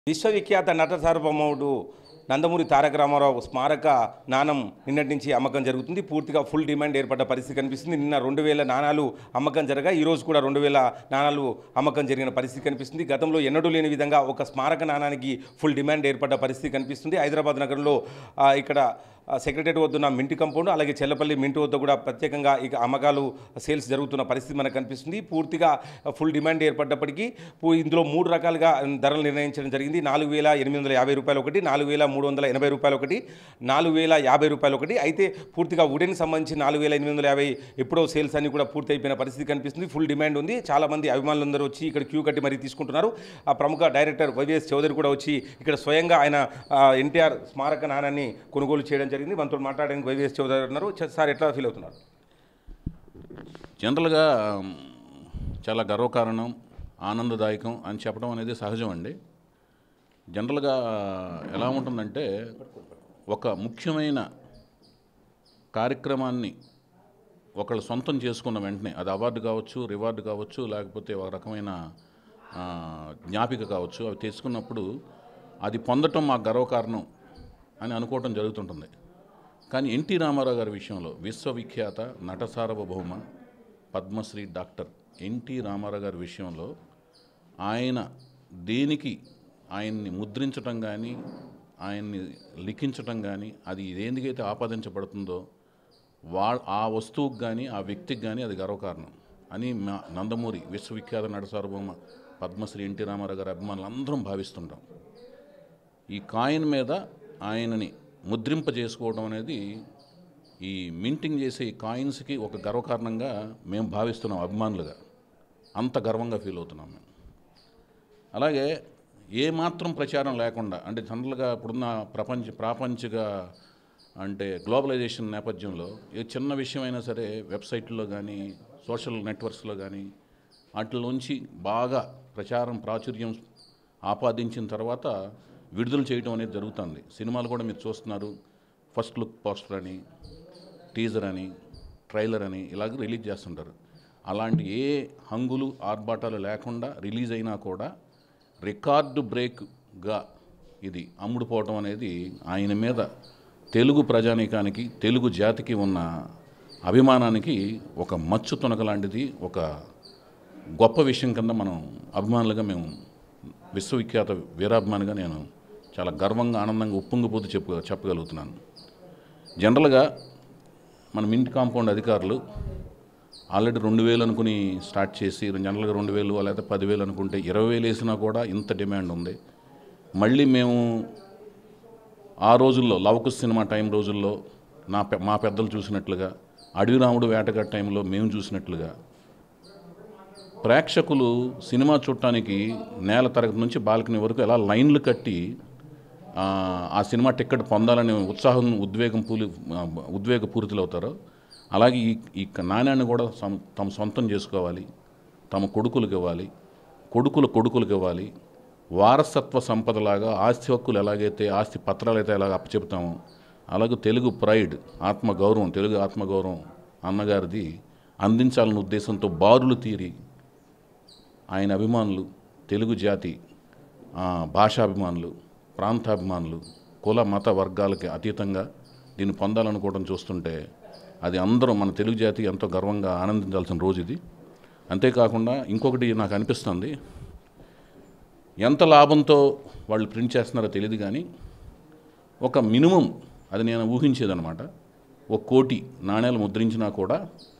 విశ్వవిఖ్యాత నట సార్వభౌముడు నందమూరి తారక రామారావు స్మారక నాణం నిన్నటి నుంచి అమ్మకం జరుగుతుంది పూర్తిగా ఫుల్ డిమాండ్ ఏర్పడ్డ పరిస్థితి కనిపిస్తుంది నిన్న రెండు వేల నాణాలు అమ్మకం జరగా ఈ రోజు కూడా రెండు వేల నాణాలు అమ్మకం జరిగిన పరిస్థితి కనిపిస్తుంది గతంలో ఎన్నడూ లేని విధంగా ఒక స్మారక నాణానికి ఫుల్ డిమాండ్ ఏర్పడ్డ పరిస్థితి కనిపిస్తుంది హైదరాబాద్ నగరంలో ఆ, ఇక్కడ ఆ, సెక్రటరీ వద్దున్న మింటి కంపౌండ్ అలాగే చెల్లపల్లి మింటి వద్ద కూడా ప్రత్యేకంగా ఇక అమ్మకాలు సేల్స్ జరుగుతున్న పరిస్థితి మనకు కనిపిస్తుంది పూర్తిగా ఫుల్ డిమాండ్ ఏర్పడ్డప్పటికీ పూ- ఇందులో మూడు రకాలుగా ధరలు నిర్ణయించడం జరిగింది నాలుగు వేల ఎనిమిది వందల యాభై రూపాయలు ఒకటి నాలుగు వేల మూడు వందల ఎనభై రూపాయలు ఒకటి నాలుగు వేల యాభై రూపాయలు ఒకటి అయితే పూర్తిగా వుడెన్ సంబంధించి నాలుగు వేల ఎనిమిది వందల యాభై ఎప్పుడో సేల్స్ అన్ని కూడా పూర్తి అయిపోయిన పరిస్థితి కనిపిస్తుంది ఫుల్ డిమాండ్ ఉంది చాలా మంది అభిమానులందరూ వచ్చి ఇక్కడ క్యూ కట్టి మరీ తీసుకుంటున్నారు ఆ ప్రముఖ డైరెక్టర్ వైవిఎస్ చౌదరి కూడా వచ్చి ఇక్కడ స్వయంగా ఆయన ఎన్టీఆర్ స్మారక నాణాన్ని కొనుగోలు చేయడం జరిగింది మనతో మాట్లాడడానికి వైవిఎస్ చౌదరి ఉన్నారు చ- సార్ ఎట్లా ఫీల్ అవుతున్నారు జనరల్గా మ్, చాలా గర్వకారణం ఆనందదాయకం అని చెప్పడం అనేది సహజం అండి జనరల్గా ఎలా ఉంటుందంటే ఒక ముఖ్యమైన కార్యక్రమాన్ని ఒకళ్ళు సొంతం చేసుకున్న వెంటనే అది అవార్డు కావచ్చు రివార్డు కావచ్చు లేకపోతే ఒక రకమైన ఆ, జ్ఞాపిక కావచ్చు అవి తెచ్చుకున్నప్పుడు అది పొందటం మాకు గర్వకారణం అని అనుకోవటం జరుగుతుంటుంది కానీ ఎన్టీ రామారావు గారి విషయంలో విశ్వవిఖ్యాత నట సార్వభౌమ పద్మశ్రీ డాక్టర్ ఎన్టీ రామారావు గారి విషయంలో ఆయన దేనికి ఆయన్ని ముద్రించటం కానీ ఆయన్ని లిఖించటం కానీ అది దేనికైతే ఆపాదించబడుతుందో వా ఆ వస్తువుకి కానీ ఆ వ్యక్తికి కానీ అది గర్వకారణం అని మా నందమూరి విశ్వవిఖ్యాత నట సార్వభౌమ పద్మశ్రీ ఎన్టీ రామారావు గారి అభిమానులు అందరం భావిస్తుంటాం ఈ కాయిన్ మీద ఆయనని ముద్రింపజేసుకోవడం అనేది ఈ మింటింగ్ చేసే ఈ కాయిన్స్కి ఒక గర్వకారణంగా మేము భావిస్తున్నాం అభిమానులుగా అంత గర్వంగా ఫీల్ అవుతున్నాం మేము అలాగే ఏ మాత్రం ప్రచారం లేకుండా అంటే జనరల్గా ఇప్పుడున్న ప్రపంచ ప్రాపంచిక అంటే గ్లోబలైజేషన్ నేపథ్యంలో ఏ చిన్న విషయమైనా సరే వెబ్సైట్లో కానీ సోషల్ నెట్వర్క్స్లో కానీ వాటిలోంచి బాగా ప్రచారం ప్రాచుర్యం ఆపాదించిన తర్వాత విడుదల చేయడం అనేది జరుగుతుంది సినిమాలు కూడా మీరు చూస్తున్నారు ఫస్ట్ లుక్ పోస్టర్ అని టీజర్ అని ట్రైలర్ అని ఇలాగ రిలీజ్ చేస్తుంటారు అలాంటి ఏ హంగులు ఆర్భాటాలు లేకుండా రిలీజ్ అయినా కూడా రికార్డు బ్రేక్గా ఇది అమ్ముడుపోవటం అనేది ఆయన మీద తెలుగు ప్రజానీకానికి తెలుగు జాతికి ఉన్న అభిమానానికి ఒక మచ్చు తునక లాంటిది ఒక గొప్ప విషయం కింద మనం అభిమానులుగా మేము విశ్వవిఖ్యాత వీరాభిమానిగా నేను చాలా గర్వంగా ఆనందంగా ఉప్పొంగిపోతూ చెప్ప చెప్పగలుగుతున్నాను జనరల్గా మన మింట్ కాంపౌండ్ అధికారులు ఆల్రెడీ రెండు వేలు అనుకుని స్టార్ట్ చేసి జనరల్గా రెండు వేలు లేకపోతే పదివేలు అనుకుంటే ఇరవై వేలు వేసినా కూడా ఇంత డిమాండ్ ఉంది మళ్ళీ మేము ఆ రోజుల్లో లవకుశ సినిమా టైం రోజుల్లో నా పె మా పెద్దలు చూసినట్లుగా అడవిరాముడు వేటగాడి టైంలో మేము చూసినట్లుగా ప్రేక్షకులు సినిమా చూడటానికి నేల తరగతి నుంచి బాల్కనీ వరకు ఎలా లైన్లు కట్టి ఆ, ఆ సినిమా టికెట్ పొందాలనే ఉత్సాహం ఉద్వేగం పూలి ఆ, ఉద్వేగ పూరితులు అవుతారో అలాగే ఈ ఈ నాణ్యాన్ని కూడా సమ తమ సొంతం చేసుకోవాలి తమ కొడుకులకు ఇవ్వాలి కొడుకుల కొడుకులకు ఇవ్వాలి వారసత్వ సంపదలాగా ఆస్తి హక్కులు ఎలాగైతే ఆస్తి పత్రాలు అయితే ఎలాగ అప్పచెప్తామో అలాగే తెలుగు ప్రైడ్ ఆత్మగౌరవం తెలుగు ఆత్మగౌరవం అన్నగారిది అందించాలన్న ఉద్దేశంతో బారులు తీరి ఆయన అభిమానులు తెలుగు జాతి ఆ, భాషాభిమానులు ప్రాంతాభిమానులు కుల మత వర్గాలకి అతీతంగా దీన్ని పొందాలనుకోవడం చూస్తుంటే అది అందరూ మన తెలుగు జాతి ఎంతో గర్వంగా ఆనందించాల్సిన రోజు ఇది అంతేకాకుండా ఇంకొకటి నాకు అనిపిస్తుంది ఎంత లాభంతో వాళ్ళు ప్రింట్ చేస్తున్నారో తెలియదు కానీ ఒక మినిమం అది నేను ఊహించేదనమాట ఒక కోటి నాణ్యాలు ముద్రించినా కూడా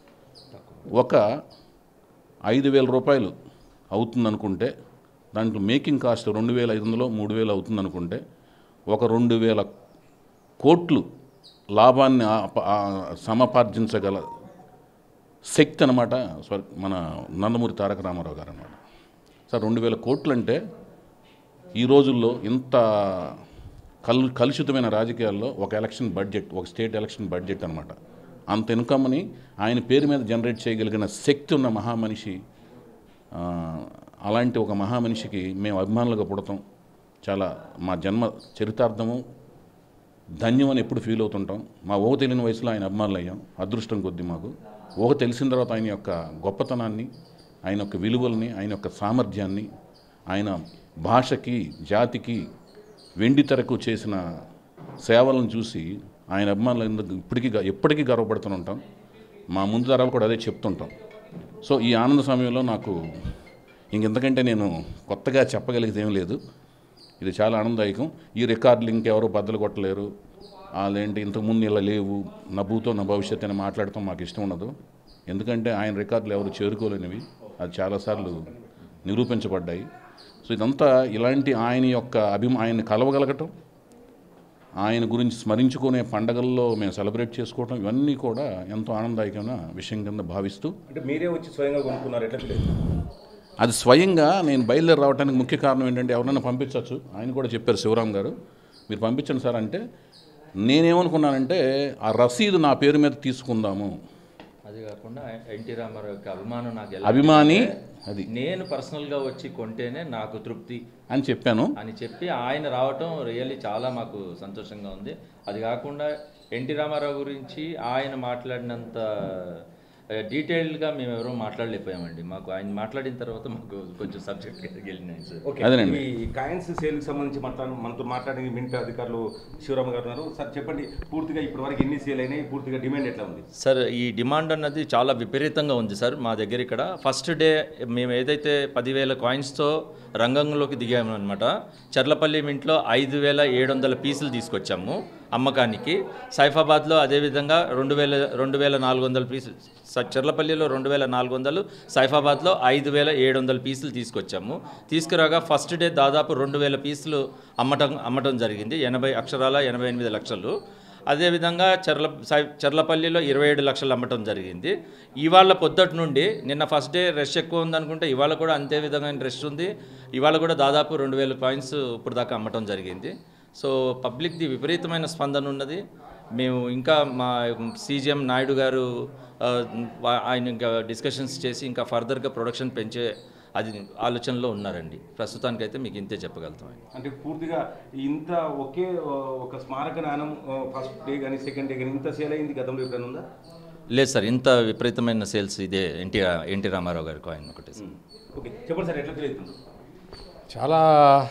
ఒక ఐదు వేల రూపాయలు అవుతుందనుకుంటే దాంట్లో మేకింగ్ కాస్ట్ రెండు వేల ఐదు వందలు మూడు వేలు అవుతుందనుకుంటే ఒక రెండు వేల కోట్లు లాభాన్ని ఆ- ఆ సమపార్జించగల శక్తి అనమాట స్వర్ మన నందమూరి తారక రామారావు గారు అనమాట సార్ రెండు వేల కోట్లు అంటే ఈ రోజుల్లో ఇంత కలు కలుషితమైన రాజకీయాల్లో ఒక ఎలక్షన్ బడ్జెట్ ఒక స్టేట్ ఎలక్షన్ బడ్జెట్ అనమాట అంత ఇన్కమ్ని ఆయన పేరు మీద జనరేట్ చేయగలిగిన శక్తి ఉన్న మహామనిషి ఆ, అలాంటి ఒక మహామనిషికి మేము అభిమానులుగా పుడతాం చాలా మా జన్మ చరితార్థము ధన్యం అని ఎప్పుడు ఫీల్ అవుతుంటాం మా ఊహ తెలియని వయసులో ఆయన అభిమానులు అయ్యాం అదృష్టం కొద్ది మాకు ఊహ తెలిసిన తర్వాత ఆయన యొక్క గొప్పతనాన్ని ఆయన యొక్క విలువల్ని ఆయన యొక్క సామర్థ్యాన్ని ఆయన భాషకి జాతికి వెండి తెరకు చేసిన సేవలను చూసి ఆయన అభిమానులు ఎందుకు ఇప్పటికీ గ- ఎప్పటికీ గర్వపడుతూ ఉంటాం మా ముందు తరాలు కూడా అదే చెప్తుంటాం సో ఈ ఆనంద సమయంలో నాకు ఇంకెంతకంటే నేను కొత్తగా చెప్పగలిగేది ఏం లేదు ఇది చాలా ఆనందదాయకం ఈ రికార్డులు ఇంకెవరు బద్దలు కొట్టలేరు వాళ్ళేంటి ఇంతకుముందు ఇలా లేవు నవ్వుతో నా భవిష్యత్తు అని మాట్లాడటం మాకు ఇష్టం ఉండదు ఎందుకంటే ఆయన రికార్డులు ఎవరు చేరుకోలేనివి అది చాలాసార్లు నిరూపించబడ్డాయి సో ఇదంతా ఇలాంటి ఆయన యొక్క అభిమా ఆయన్ని కలవగలగటం ఆయన గురించి స్మరించుకునే పండగల్లో మేము సెలబ్రేట్ చేసుకోవటం ఇవన్నీ కూడా ఎంతో ఆనందదాయకమైన విషయం కింద భావిస్తూ అంటే మీరే వచ్చి స్వయంగా కొనుక్కున్నారు ఎట్లా ఫీల్ అయ్యారు? అది స్వయంగా నేను బయలుదేరి రావడానికి ముఖ్య కారణం ఏంటంటే ఎవరైనా పంపించవచ్చు ఆయన కూడా చెప్పారు శివరాం గారు మీరు పంపించండి సార్ అంటే నేనేమనుకున్నానంటే ఆ రసీదు నా పేరు మీద తీసుకుందాము అది కాకుండా ఎన్టీ రామారావు యొక్క అభిమానం నాకు ఎలా అభిమాని అది నేను పర్సనల్గా వచ్చి కొంటేనే నాకు తృప్తి అని చెప్పాను అని చెప్పి ఆయన రావటం రియల్లీ చాలా మాకు సంతోషంగా ఉంది అది కాకుండా ఎన్టీ రామారావు గురించి ఆయన మాట్లాడినంత డీటెయిల్డ్గా మేము ఎవరూ మాట్లాడలేకపోయామండి మాకు ఆయన మాట్లాడిన తర్వాత మాకు కొంచెం సబ్జెక్ట్ వెళ్ళినాయి సార్ ఓకే అదేనండి. ఈ కాయిన్స్ సేల్కి సంబంధించి మాట్లాడ మనతో మాట్లాడిన మింట్ అధికారులు శివరామ గారు ఉన్నారు సార్ చెప్పండి పూర్తిగా ఇప్పటివరకు ఎన్ని సేల్ అయినాయి పూర్తిగా డిమాండ్ ఎట్లా ఉంది సార్ ఈ డిమాండ్ అన్నది చాలా విపరీతంగా ఉంది సార్ మా దగ్గర ఇక్కడ ఫస్ట్ డే మేము ఏదైతే పదివేల కాయిన్స్తో రంగంలోకి దిగాము అనమాట చర్లపల్లి మింట్లో ఐదు వేల ఏడు వందల పీసులు తీసుకొచ్చాము అమ్మకానికి సైఫాబాద్లో అదేవిధంగా రెండు వేల రెండు వేల నాలుగు వందల పీసులు స- చర్లపల్లిలో రెండు వేల నాలుగు వందలు సైఫాబాద్లో ఐదు వేల ఏడు వందల పీసులు తీసుకొచ్చాము తీసుకురాగా ఫస్ట్ డే దాదాపు రెండు వేల పీసులు అమ్మటం అమ్మటం జరిగింది ఎనభై అక్షరాల ఎనభై ఎనిమిది లక్షలు అదేవిధంగా చర్ల సై- చర్లపల్లిలో ఇరవై ఏడు లక్షలు అమ్మటం జరిగింది ఇవాళ పొద్దుటి నుండి నిన్న ఫస్ట్ డే రష్ ఎక్కువ ఉందనుకుంటే ఇవాళ కూడా అంతే విధమైన రష్ ఉంది ఇవాళ కూడా దాదాపు రెండు వేల కాయిన్స్ ఇప్పుడు దాకా అమ్మటం జరిగింది సో పబ్లిక్ది విపరీతమైన స్పందన ఉన్నది మేము ఇంకా మా సీజీఎం నాయుడు గారు ఆ, వా- ఆయన ఇంకా డిస్కషన్స్ చేసి ఇంకా ఫర్దర్గా ప్రొడక్షన్ పెంచే అది ఆలోచనలో ఉన్నారండి ప్రస్తుతానికైతే మీకు ఇంతే చెప్పగలుగుతాం అంటే పూర్తిగా ఇంత ఒకే ఆ, ఒక స్మారక నాణం ఫస్ట్ డే కానీ సెకండ్ డే కానీ ఇంత సేల్ అయింది గతంలో ఎప్పుడైనా ఉందా లేదు సార్ ఇంత విపరీతమైన సేల్స్ ఇదే ఎన్టీ ఎన్టీ రామారావు గారి కాయిన్ ఒకటి సార్ ఓకే చెప్పండి సార్ ఎట్లా ఫీల్ అవుతుంది చాలా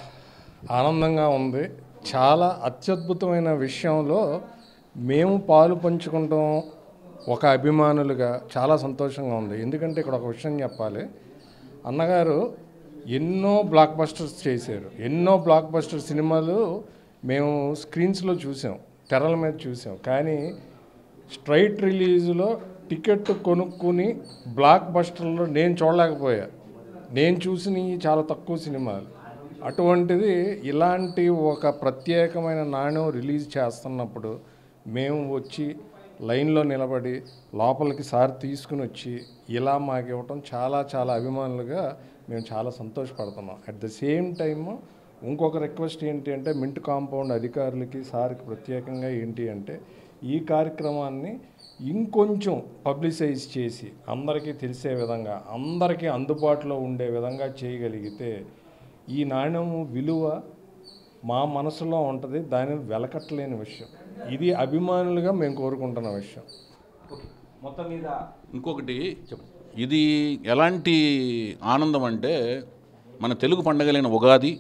ఆనందంగా ఉంది చాలా అత్యద్భుతమైన విషయంలో మేము పాలు పంచుకుంటాం ఒక అభిమానులుగా చాలా సంతోషంగా ఉంది ఎందుకంటే ఇక్కడ ఒక విషయం చెప్పాలి అన్నగారు ఎన్నో బ్లాక్ బస్టర్స్ చేశారు ఎన్నో బ్లాక్ బస్టర్ సినిమాలు మేము స్క్రీన్స్లో చూసాం తెరల మీద చూసాం కానీ స్ట్రైట్ రిలీజ్లో టికెట్ కొనుక్కుని బ్లాక్ బస్టర్లో నేను చూడలేకపోయా నేను చూసినవి చాలా తక్కువ సినిమాలు అటువంటిది ఇలాంటి ఒక ప్రత్యేకమైన నాణ్యం రిలీజ్ చేస్తున్నప్పుడు మేము వచ్చి లైన్లో నిలబడి లోపలికి సార్ తీసుకుని వచ్చి ఇలా మాకు ఇవ్వటం చాలా చాలా అభిమానులుగా మేము చాలా సంతోషపడుతున్నాం అట్ ద సేమ్ టైమ్ ఇంకొక రిక్వెస్ట్ ఏంటి అంటే మింట్ కాంపౌండ్ అధికారులకి సార్కి ప్రత్యేకంగా ఏంటి అంటే ఈ కార్యక్రమాన్ని ఇంకొంచెం పబ్లిసైజ్ చేసి అందరికీ తెలిసే విధంగా అందరికీ అందుబాటులో ఉండే విధంగా చేయగలిగితే ఈ నాణ్యం విలువ మా మనసులో ఉంటుంది దానిని వెలకట్టలేని విషయం ఇది అభిమానులుగా మేము కోరుకుంటున్న విషయం ఓకే మొత్తం మీద ఇంకొకటి ఇది ఎలాంటి ఆనందం అంటే మన తెలుగు పండగలైన ఉగాది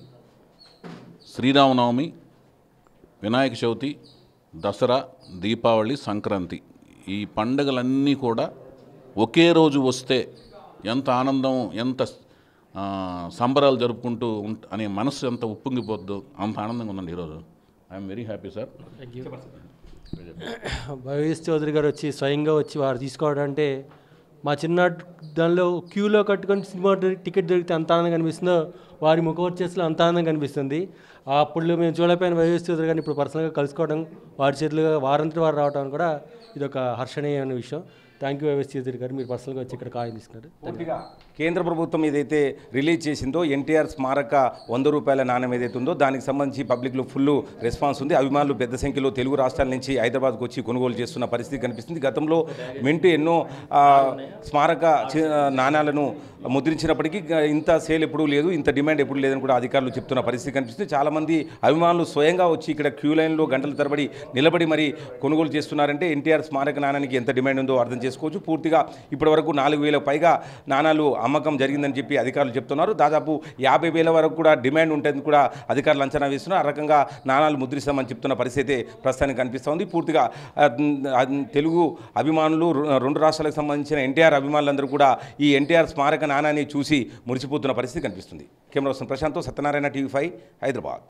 శ్రీరామనవమి వినాయక చవితి దసరా దీపావళి సంక్రాంతి ఈ పండగలన్నీ కూడా ఒకే రోజు వస్తే ఎంత ఆనందం ఎంత ఆ, సంబరాలు జరుపుకుంటూ ఉంట అనే మనసు ఎంత ఉప్పొంగిపోద్దో అంత ఆనందంగా ఉందండి ఈరోజు I'm very happy sir Bhavesh Chowdary garu వచ్చి స్వయంగా వచ్చి వారు తీసుకోవడం అంటే మా చిన్న దానిలో క్యూలో కట్టుకొని సినిమా టికెట్ దొరికితే ఎంత ఆనందంగా కనిపిస్తుందో వారి ముఖవర్చస్సులో అంత ఆనందంగా కనిపిస్తుంది అప్పుడు మేము చూడలేకపోయిన భవేష్ చౌదరి గారిని ఇప్పుడు పర్సనల్గా కలుసుకోవడం వారి చేతులుగా వారంతటి వారు రావడం కూడా ఇది ఒక హర్షణీయమైన విషయం థ్యాంక్ యూ భవేష్ చౌదరి గారు మీరు పర్సనల్గా వచ్చి ఇక్కడ కాయం తీసుకున్నారు పూర్తిగా కేంద్ర ప్రభుత్వం ఏదైతే రిలీజ్ చేసిందో ఎన్టీఆర్ స్మారక వంద రూపాయల నాణ్యం ఏదైతే ఉందో దానికి సంబంధించి పబ్లిక్లో ఫుల్ రెస్పాన్స్ ఉంది అభిమానులు పెద్ద సంఖ్యలో తెలుగు రాష్ట్రాల నుంచి హైదరాబాద్కు వచ్చి కొనుగోలు చేస్తున్న పరిస్థితి కనిపిస్తుంది గతంలో మింట్ ఎన్నో ఆ, స్మారక చి- నాణ్యాలను ముద్రించినప్పటికీ గ- ఇంత సేల్ ఎప్పుడూ లేదు ఇంత డిమాండ్ ఎప్పుడు లేదని కూడా అధికారులు చెప్తున్న పరిస్థితి కనిపిస్తుంది చాలామంది అభిమానులు స్వయంగా వచ్చి ఇక్కడ క్యూ లైన్లో గంటల తరబడి నిలబడి మరి కొనుగోలు చేస్తున్నారంటే ఎన్టీఆర్ స్మారక నాణానికి ఎంత డిమాండ్ ఉందో అర్థం చేసుకోవచ్చు పూర్తిగా ఇప్పటివరకు నాలుగు వేల పైగా నాణాలు అమ్మకం జరిగిందని చెప్పి అధికారులు చెప్తున్నారు దాదాపు యాభై వేల వరకు కూడా డిమాండ్ ఉంటుంది కూడా అధికారులు అంచనా వేస్తున్నారు ఆ రకంగా నాణాలు ముద్రిస్తామని చెప్తున్న పరిస్థితి ప్రస్తుతానికి కనిపిస్తోంది పూర్తిగా ఆ, ఆ, తెలుగు అభిమానులు రు- రెండు రాష్ట్రాలకు సంబంధించిన ఎన్టీఆర్ అభిమానులందరూ కూడా ఈ ఎన్టీఆర్ స్మారక నాణాన్ని చూసి మురిసిపోతున్న పరిస్థితి కనిపిస్తుంది camera person Prashanth Satyanarayana TV five Hyderabad